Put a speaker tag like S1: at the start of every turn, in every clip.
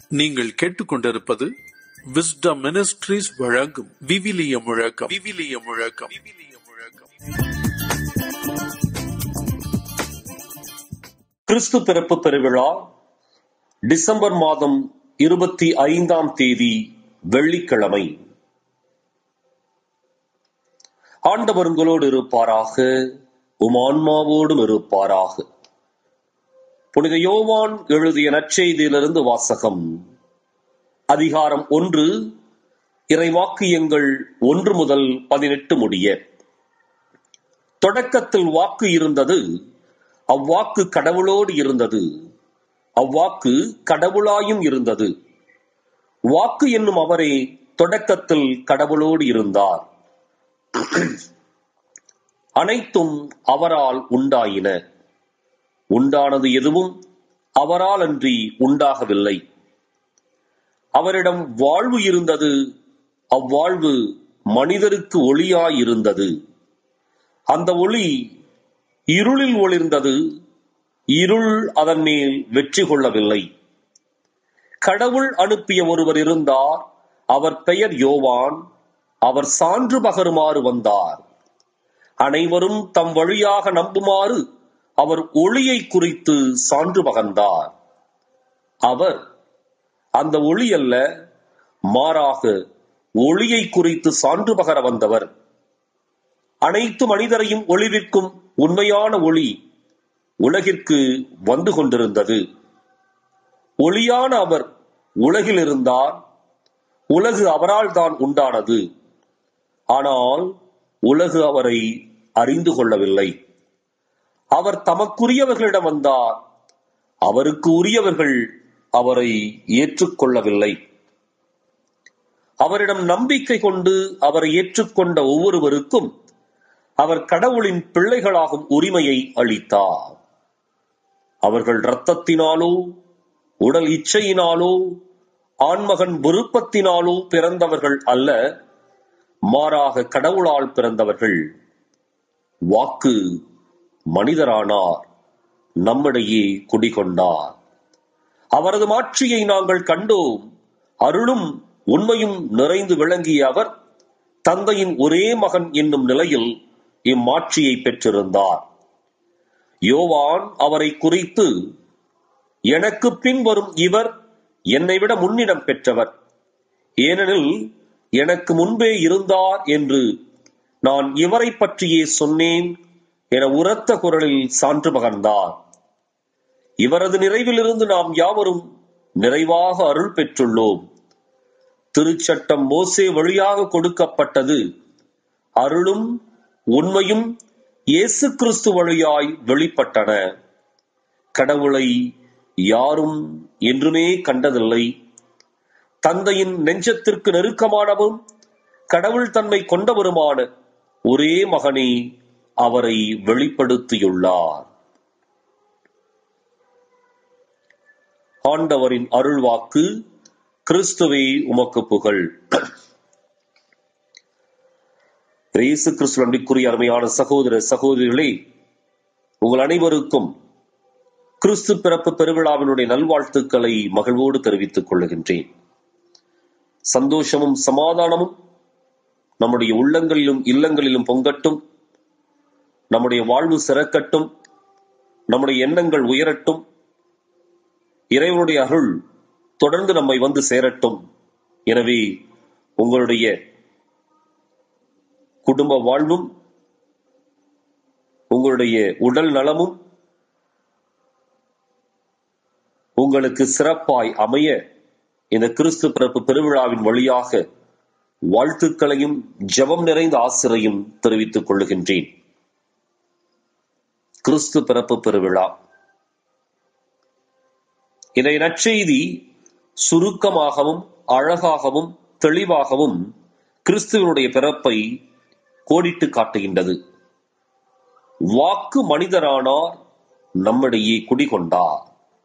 S1: நீங்கள் கேட்டுக்கொண்டிருப்பது wisdom ministries வழங்கும் விவிலிய முழக்கம் விவிலிய முழக்கம் விவிலிய முழக்கம்
S2: கிறிஸ்து பிறப்பு பெருவிழா டிசம்பர் மாதம் இருபத்தி ஐந்தாம் தேதி வெள்ளிக்கிழமை ஆண்டவர் உங்களோடு இருப்பாராக உம் ஆன்மாவோடும் இருப்பாராக புனித யோவான் எழுதிய நற்செய்தியிலிருந்து வாசகம் அதிகாரம் ஒன்று இறைவாக்கியங்கள் ஒன்று முதல் பதினெட்டு முடிய தொடக்கத்தில் வாக்கு இருந்தது அவ்வாக்கு கடவுளோடு இருந்தது அவ்வாக்கு கடவுளாயும் இருந்தது வாக்கு என்னும் அவரே தொடக்கத்தில் கடவுளோடு இருந்தார் அனைத்தும் அவரால் உண்டாயின உண்டானது எதுவும் அவரால் அன்றி உண்டாகவில்லை அவரிடம் வாழ்வு இருந்தது அவ்வாழ்வு மனிதருக்கு ஒளியாயிருந்தது அந்த ஒளி இருளில் ஒளிர்ந்தது இருள் அதன் மேல் வெற்றி கொள்ளவில்லை கடவுள் அனுப்பிய ஒருவர் இருந்தார் அவர் பெயர் யோவான் அவர் சான்று பகருமாறு வந்தார் அனைவரும் தம் வழியாக நம்புமாறு அவர் ஒளியை குறித்து சான்று பகர்ந்தார் அவர் அந்த ஒளி அல்ல மாறாக ஒளியை குறித்து சான்று பகர வந்தவர் அனைத்து மனிதரையும் ஒளிவிற்கும் உண்மையான ஒளி உலகிற்கு வந்து கொண்டிருந்தது ஒளியான அவர் உலகில் இருந்தார் உலகு அவரால் தான் உண்டானது ஆனால் உலகு அவரை அறிந்து கொள்ளவில்லை அவர் தமக்குரியவர்களிடம் வந்தார் அவருக்கு உரியவர்கள் அவரை ஏற்றுக்கொள்ளவில்லை அவரிடம் நம்பிக்கை கொண்டு அவரை ஏற்றுக்கொண்ட ஒவ்வொருவருக்கும் அவர் கடவுளின் பிள்ளைகளாகும் உரிமையை அளித்தார் அவர்கள் இரத்தத்தினாலோ உடல் இச்சையினாலோ ஆண்மகன் விருப்பத்தினாலோ பிறந்தவர்கள் அல்ல மாறாக கடவுளால் பிறந்தவர்கள் வாக்கு மனிதரானார் நம்மிடையே குடிகொண்டார் அவரது மாட்சியை நாங்கள் கண்டோம் அருளும் உண்மையும் நிறைந்து விளங்கிய அவர் தந்தையின் ஒரே மகன் என்னும் நிலையில் இம்மாட்சியை பெற்றிருந்தார் யோவான் அவரை குறித்து எனக்கு பின் வரும் இவர் என்னை விட முன்னிடம் பெற்றவர் ஏனெனில் எனக்கு முன்பே இருந்தார் என்று நான் இவரை பற்றியே சொன்னேன் என உரத்த குரலில் சான்று பகர்ந்தார் இவரது நிறைவிலிருந்து நாம் யாவரும் நிறைவாக அருள் பெற்றுள்ளோம் திருச்சட்டம் மோசே வழியாக கொடுக்கப்பட்டது அருளும் உண்மையும் இயேசு கிறிஸ்து வழியாய் வெளிப்பட்டன கடவுளை யாரும் என்றுமே கண்டதில்லை தந்தையின் நெஞ்சத்திற்கு நெருக்கமானவும் கடவுள் தன்மை கொண்டவருமான ஒரே மகனே அவரை வெளிப்படுத்தியுள்ளார் ஆண்டவரின் அருள்வாக்கு கிறிஸ்துவே உமக்கு புகழ் இயேசு கிறிஸ்து அன்பிற்குரிய அருமையான சகோதர சகோதரிகளே உங்கள் அனைவருக்கும் கிறிஸ்து பிறப்பு பெருவிழாவினுடைய நல்வாழ்த்துக்களை மகிழ்வோடு தெரிவித்துக் கொள்ளுகின்றேன் சந்தோஷமும் சமாதானமும் நம்முடைய உள்ளங்களிலும் இல்லங்களிலும் பொங்கட்டும் நம்முடைய வாழ்வு சிறக்கட்டும் நம்முடைய எண்ணங்கள் உயரட்டும் இறைவனுடைய அருள் தொடர்ந்து நம்மை வந்து சேரட்டும் எனவே உங்களுடைய குடும்ப வாழ்வும் உங்களுடைய உடல் நலமும் உங்களுக்கு சிறப்பாய் அமைய இந்த கிறிஸ்து பிறப்பு பெருவிழாவின் வழியாக வாழ்த்துக்களையும் ஜெபம் நிறைந்த ஆசிரையும் தெரிவித்துக் கொள்ளுகின்றேன் கிறிஸ்து பிறப்பு பெருவிழா இதை நற்செய்தி சுருக்கமாகவும் அழகாகவும் தெளிவாகவும் கிறிஸ்துவனுடைய பிறப்பை கோடிட்டு காட்டுகின்றது வாக்கு மனிதரானார் நம்மிடையே குடிகொண்டார்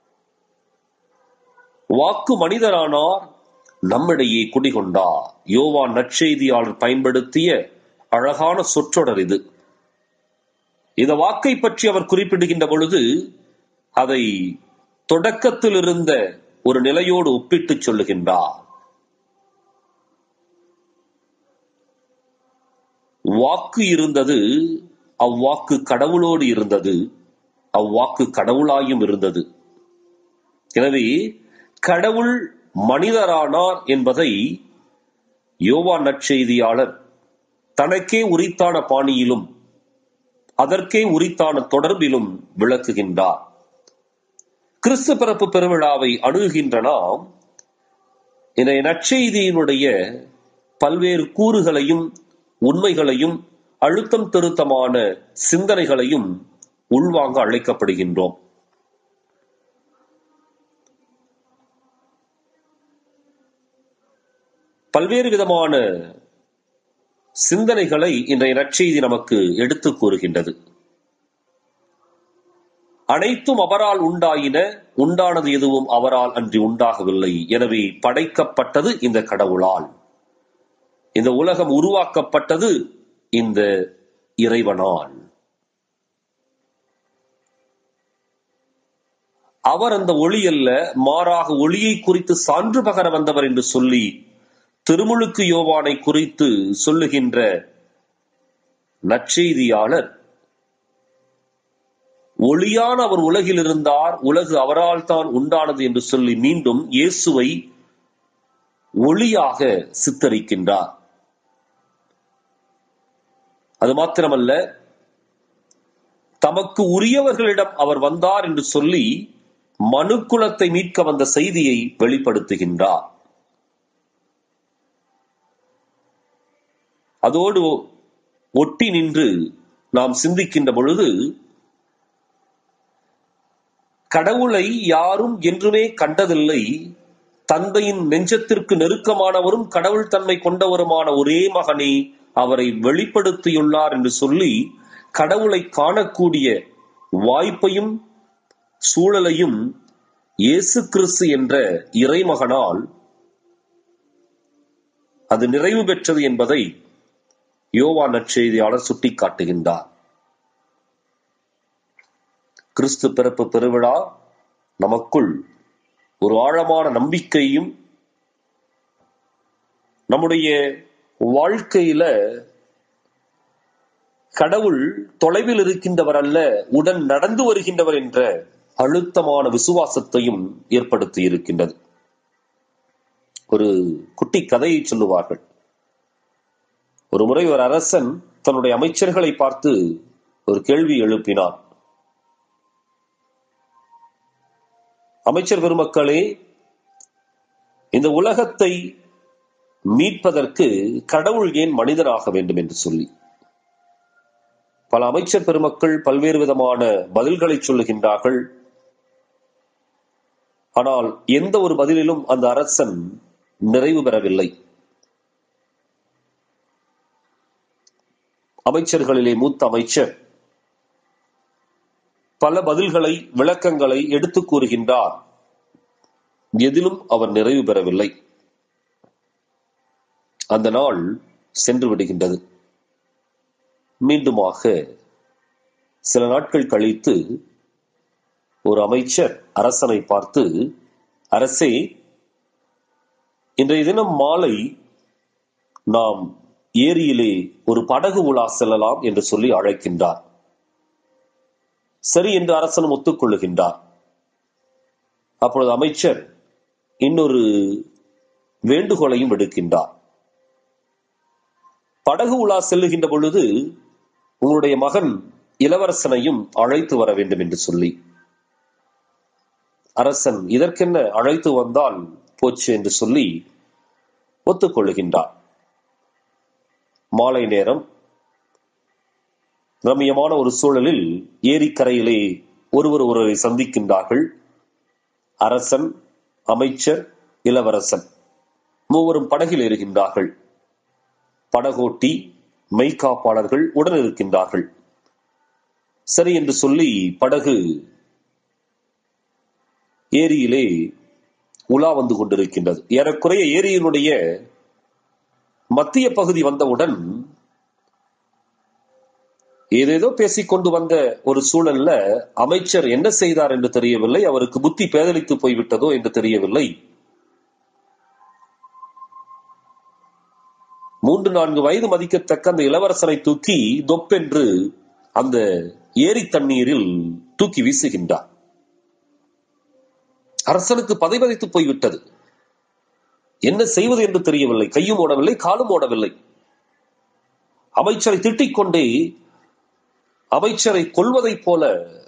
S2: வாக்கு மனிதரானார் நம்மிடையே குடிகொண்டார் யோவான் நற்செய்தியாளர் பயன்படுத்திய அழகான சொற்றொடர் இது இந்த வாக்கை பற்றி அவர் குறிப்பிடுகின்ற பொழுது அதை தொடக்கத்தில் இருந்த ஒரு நிலையோடு ஒப்பிட்டுச் சொல்லுகின்றார் வாக்கு இருந்தது அவ்வாக்கு கடவுளோடு இருந்தது அவ்வாக்கு கடவுளாயும் இருந்தது எனவே கடவுள் மனிதரானார் என்பதை யோவான் நற்செய்தியாளர் தனக்கே உரித்தான பாணியிலும் அதற்கே உரித்தான தொடர்பிலும் விளக்குகின்றார் கிறிஸ்து பிறப்பு பெருவிழாவை அணுகுகின்ற நாம் இந்த நற்செய்தியினுடைய பல்வேறு கூறுகளையும் உண்மைகளையும் அழுத்தம் திருத்தமான சிந்தனைகளையும் உள்வாங்க அழைக்கப்படுகின்றோம் பல்வேறு விதமான சிந்தனைகளை இன்றைய நற்செய்தி நமக்கு எடுத்து கூறுகின்றது அனைத்தும் அவரால் உண்டாயின உண்டானது எதுவும் அவரால் அன்றி உண்டாகவில்லை எனவே படைக்கப்பட்டது இந்த கடவுளால் இந்த உலகம் உருவாக்கப்பட்டது இந்த இறைவனால் அவர் அந்த ஒளி அல்ல மாறாக ஒளியை குறித்து சான்று பகர வந்தவர் என்று சொல்லி திருமுழுக்கு யோவானை குறித்து சொல்லுகின்ற நற்செய்தியாளர் ஒளியான அவர் உலகில் இருந்தார் உலகு அவரால் தான் உண்டானது என்று சொல்லி மீண்டும் இயேசுவை ஒளியாக சித்தரிக்கின்றார் அது மாத்திரமல்ல தமக்கு உரியவர்களிடம் அவர் வந்தார் என்று சொல்லி மனுக்குலத்தை மீட்க வந்த செய்தியை வெளிப்படுத்துகின்றார் அதோடு ஒட்டி நின்று நாம் சிந்திக்கின்ற பொழுது கடவுளை யாரும் என்றுமே கண்டதில்லை தந்தையின் நெஞ்சத்திற்கு நெருக்கமானவரும் கடவுள் தன்மை கொண்டவருமான ஒரே மகனே அவரை வெளிப்படுத்தியுள்ளார் என்று சொல்லி கடவுளை காணக்கூடிய வாய்ப்பையும் சூழலையும் இயேசு கிறிஸ்து என்ற இறைமகனால் அது நிறைவு பெற்றது என்பதை யோவா நற்செய்தியாளர் சுட்டிக்காட்டுகின்றார் கிறிஸ்து பிறப்பு பெருவிழா நமக்குள் ஒரு ஆழமான நம்பிக்கையும் நம்முடைய வாழ்க்கையில கடவுள் தொலைவில் இருக்கின்றவர் அல்ல உடன் நடந்து வருகின்றவர் என்ற அழுத்தமான விசுவாசத்தையும் ஏற்படுத்தி இருக்கின்றது ஒரு குட்டி கதையை சொல்லுவார்கள் ஒரு முறை ஒரு அரசன் தன்னுடைய அமைச்சர்களை பார்த்து ஒரு கேள்வி எழுப்பினார் அமைச்சர் பெருமக்களே இந்த உலகத்தை மீட்பதற்கு கடவுள் ஏன் மனிதனாக வேண்டும் என்று சொல்லி பல அமைச்சர் பெருமக்கள் பல்வேறு விதமான பதில்களை சொல்லுகின்றார்கள் ஆனால் எந்த ஒரு பதிலிலும் அந்த அரசன் நிறைவு பெறவில்லை அமைச்சர்களிலே மூத்த அமைச்சர் பல பதில்களை விளக்கங்களை எடுத்து கூறுகின்றார் எதிலும் அவர் நிறைவு பெறவில்லை அந்த நாள் சென்று விடுகின்றது மீண்டுமாக சில நாட்கள் கழித்து ஒரு அமைச்சர் அரசனை பார்த்து அரசே இன்றைய தினம் மாலை நாம் ஏரியிலே ஒரு படகு உலா செல்லலாம் என்று சொல்லி அழைக்கின்றார் சரி என்று அரசனும் ஒத்துக்கொள்ளுகின்றார் அப்பொழுது அமைச்சர் இன்னொரு வேண்டுகோளையும் விடுக்கின்றார் படகு உலா செல்லுகின்ற பொழுது உங்களுடைய மகன் இளவரசனையும் அழைத்து வர வேண்டும் என்று சொல்லி அரசன் இதற்கென்ன அழைத்து வந்தால் போச்சு என்று சொல்லி ஒத்துக்கொள்ளுகின்றார் மாலை நேரம் ரம்யமான ஒரு சூழலில் ஏரிக்கரையிலே ஒருவர் ஒருவரை சந்திக்கின்றார்கள் அரசன் அமைச்சர் இளவரசன் மூவரும் படகில் ஏறுகின்றார்கள் படகோட்டி மெய்காப்பாளர்கள் உடன் இருக்கின்றார்கள் சரி என்று சொல்லி படகு ஏரியிலே உலா வந்து கொண்டிருக்கின்றது ஏறக்குறைய ஏரியினுடைய மத்திய பகுதி வந்தவுடன் ஏதேதோ பேசிக்கொண்டு வந்த ஒரு சூழல்ல அமைச்சர் என்ன செய்தார் என்று தெரியவில்லை அவருக்கு புத்தி பேதலித்து போய்விட்டதோ என்று தெரியவில்லை மூன்று நான்கு வயது மதிக்கத்தக்க அந்த இளவரசனை தூக்கி தொப்பென்று அந்த ஏரி தண்ணீரில் தூக்கி வீசுகின்றார் அரசனுக்கு பதைபதைத்து போய்விட்டது என்ன செய்வது என்று தெரியவில்லை கையும் ஓடவில்லை காலும் ஓடவில்லை அமைச்சரை திட்டிக் கொண்டே அமைச்சரை கொல்வதைப் போல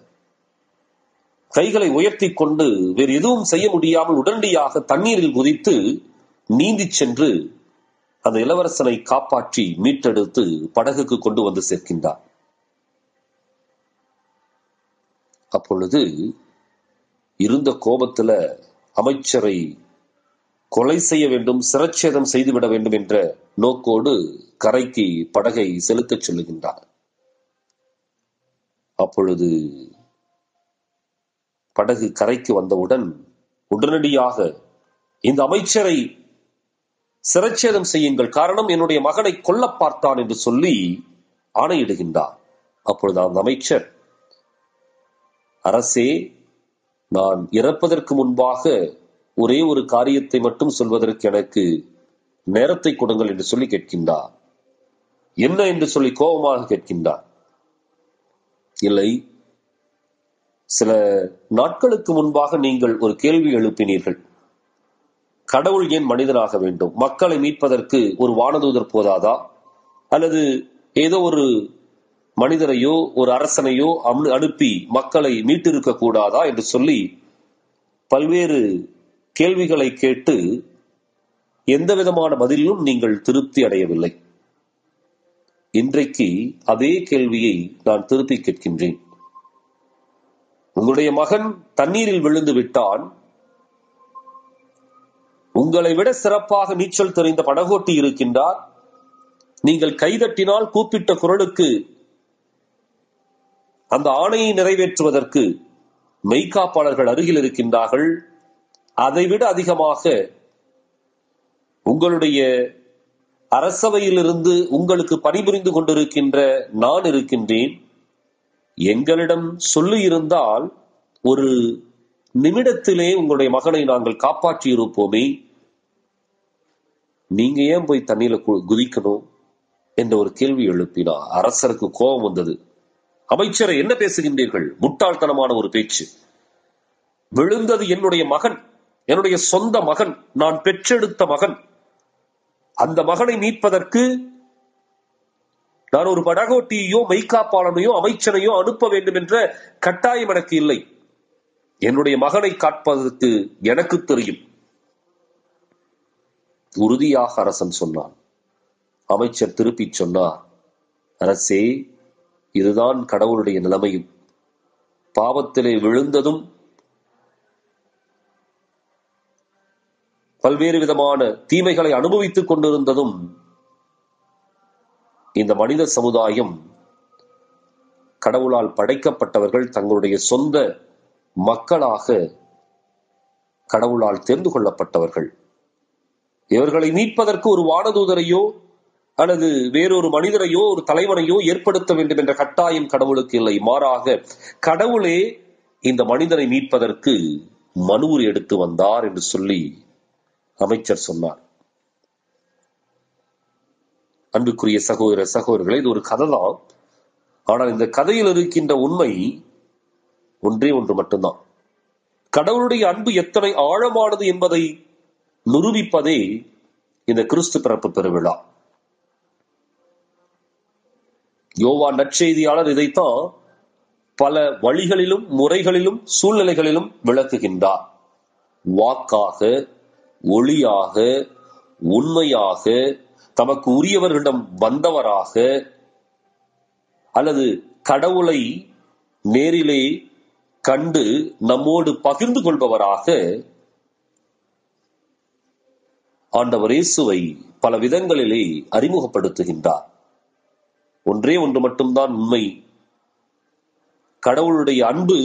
S2: கைகளை உயர்த்தி கொண்டு வேறு எதுவும் செய்ய முடியாமல் உடனடியாக தண்ணீரில் குதித்து நீந்திச் சென்று அந்த இளவரசனை காப்பாற்றி மீட்டெடுத்து படகுக்கு கொண்டு வந்து சேர்க்கின்றார் அப்பொழுது இருந்த கோபத்துல அமைச்சரை கொலை செய்ய வேண்டும் சிரச்சேதம் செய்துவிட வேண்டும் என்ற நோக்கோடு கரைக்கு படகை செலுத்தச் சொல்லுகின்றார் அப்பொழுது படகு கரைக்கு வந்தவுடன் உடனடியாக இந்த அமைச்சரை சிரச்சேதம் செய்யுங்கள் காரணம் என்னுடைய மகனை கொல்ல பார்த்தான் என்று சொல்லி ஆணையிடுகின்றார் அப்பொழுது அந்த அமைச்சர் அரசே நான் இறப்பதற்கு முன்பாக ஒரே ஒரு காரியத்தை மட்டும் சொல்வதற்கு எனக்கு நேரத்தை கொடுங்கள் என்று சொல்லி கேட்கின்றார் என்ன என்று சொல்லி கோபமாக கேட்கின்றார் இல்லை சில நாட்களுக்கு முன்பாக நீங்கள் ஒரு கேள்வி எழுப்பினீர்கள் கடவுள் ஏன் மனிதனாக வேண்டும் மக்களை மீட்பதற்கு ஒரு வானதூதர் போதாதா அல்லது ஏதோ ஒரு மனிதரையோ ஒரு அரசனையோ அனு- அனுப்பி மக்களை மீட்டிருக்க கூடாதா என்று சொல்லி பல்வேறு கேள்விகளை கேட்டு எந்த விதமான பதிலிலும் நீங்கள் திருப்தி அடையவில்லை இன்றைக்கு அதே கேள்வியை நான் திருப்பி கேட்கின்றேன் உங்களுடைய மகன் தண்ணீரில் விழுந்து விட்டான் உங்களை விட சிறப்பாக நீச்சல் தெரிந்த படகோட்டி இருக்கின்றார் நீங்கள் கைதட்டினால் கூப்பிட்ட குரலுக்கு அந்த ஆணையை நிறைவேற்றுவதற்கு மெய்காப்பாளர்கள் அருகில் இருக்கின்றார்கள் அதைவிட அதிகமாக உங்களுடைய அரசவையிலிருந்து உங்களுக்கு பணிபுரிந்து கொண்டிருக்கின்ற நான் இருக்கின்றேன் எங்களிடம் சொல்லி இருந்தால் ஒரு நிமிடத்திலே உங்களுடைய மகனை நாங்கள் காப்பாற்றி இருப்போமே நீங்க ஏன் போய் தண்ணியில கு- குதிக்கணும் என்ற ஒரு கேள்வி எழுப்பினார் அரசருக்கு கோபம் வந்தது அமைச்சரை என்ன பேசுகின்றீர்கள் முட்டாள்தனமான ஒரு பேச்சு விழுந்தது என்னுடைய மகன் என்னுடைய சொந்த மகன் நான் பெற்றெடுத்த மகன் அந்த மகனை மீட்பதற்கு நான் ஒரு படகோட்டியையோ மெய்காப்பாளனையோ அமைச்சனையோ அனுப்ப வேண்டும் என்ற கட்டாயம் எனக்கு இல்லை என்னுடைய மகனை காப்பதற்கு எனக்கு தெரியும் உறுதியாக அரசன் சொன்னான் அமைச்சர் திருப்பிச் சொன்னார் அரசே இதுதான் கடவுளுடைய நிலைமையும் பாவத்திலே விழுந்ததும் பல்வேறு விதமான தீமைகளை அனுபவித்துக் கொண்டிருந்ததும் இந்த மனித சமுதாயம் கடவுளால் படைக்கப்பட்டவர்கள் தங்களுடைய சொந்த மக்களாக கடவுளால் தேர்ந்து கொள்ளப்பட்டவர்கள் இவர்களை மீட்பதற்கு ஒரு வானதூதரையோ அல்லது வேறொரு மனிதரையோ ஒரு தலைவனையோ ஏற்படுத்த வேண்டும் என்ற கட்டாயம் கடவுளுக்கு இல்லை மாறாக கடவுளே இந்த மனிதனை மீட்பதற்கு மனுவுர் எடுத்து வந்தார் என்று சொல்லி அமைச்சர் சொன்னார் அன்புக்குரிய சகோதர சகோதரர்களே இது ஒரு கதை தான் ஆனால் இந்த கதையில் இருக்கின்ற உண்மை ஒன்றே ஒன்று மட்டும்தான் கடவுளுடைய அன்பு எத்தனை ஆழமானது என்பதை நிரூபிப்பதே இந்த கிறிஸ்து பிறப்பு பெருவிழா யோவா நற்செய்தியாளர் இதைத்தான் பல வழிகளிலும் முறைகளிலும் சூழ்நிலைகளிலும் விளக்குகின்றார் வாக்காக ஒளியாக உண்மையாக தமக்கு உரியவர்களிடம் வந்தவராக அல்லது கடவுளை நேரிலே கண்டு நம்மோடு பகிர்ந்து கொள்பவராக ஆண்டவர் இயேசுவை பல விதங்களிலே அறிமுகப்படுத்துகின்றார் ஒன்றே ஒன்று மட்டும்தான் உண்மை கடவுளுடைய அன்பு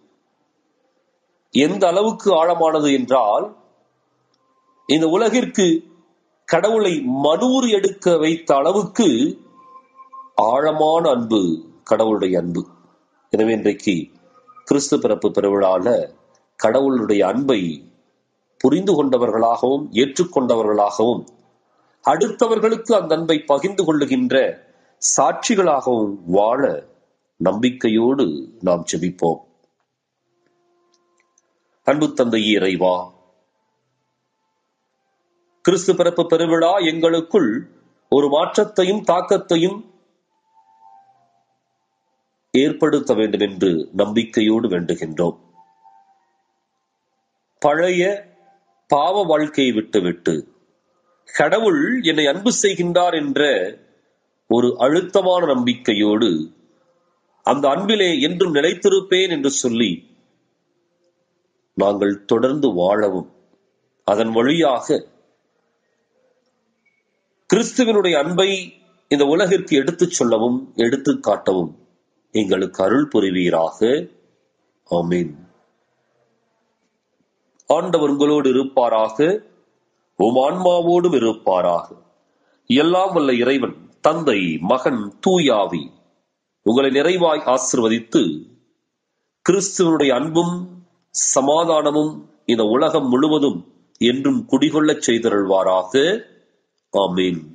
S2: எந்த அளவுக்கு ஆழமானது என்றால் இந்த உலகிற்கு கடவுளை மனூறு எடுக்க வைத்த அளவுக்கு ஆழமான அன்பு கடவுளுடைய அன்பு எனவே இன்றைக்கு கிறிஸ்து பிறப்பு பெருவிழால கடவுளுடைய அன்பை புரிந்து கொண்டவர்களாகவும் ஏற்றுக்கொண்டவர்களாகவும் அடுத்தவர்களுக்கு அந்த அன்பை பகிர்ந்து கொள்ளுகின்ற சாட்சிகளாகவும் வாழ நம்பிக்கையோடு நாம் ஜெபிப்போம் அன்பு தந்தை இறைவா கிறிஸ்து பிறப்பு பெருவிழா எங்களுக்குள் ஒரு மாற்றத்தையும் தாக்கத்தையும் ஏற்படுத்த வேண்டும் என்று நம்பிக்கையோடு வேண்டுகின்றோம் பழைய பாவ வாழ்க்கையை விட்டுவிட்டு கடவுள் என்னை அன்பு செய்கின்றார் என்ற ஒரு அழுத்தமான நம்பிக்கையோடு அந்த அன்பிலே என்றும் நிலைத்திருப்பேன் என்று சொல்லி நாங்கள் தொடர்ந்து வாழவும் அதன் வழியாக கிறிஸ்துவனுடைய அன்பை இந்த உலகிற்கு எடுத்துச் சொல்லவும் எடுத்துக் காட்டவும் எங்களுக்கு அருள் புரிவீராக ஆமீன் ஆண்டவர் உங்களோடு இருப்பாராக உம் ஆன்மாவோடும் இருப்பாராக எல்லாம் வல்ல இறைவன் தந்தை மகன் தூயாவி உங்களை நிறைவாய் ஆசிர்வதித்து கிறிஸ்துவனுடைய அன்பும் சமாதானமும் இந்த உலகம் முழுவதும் என்றும் குடிகொள்ளச் செய்தருள்வாராக ஆமீன்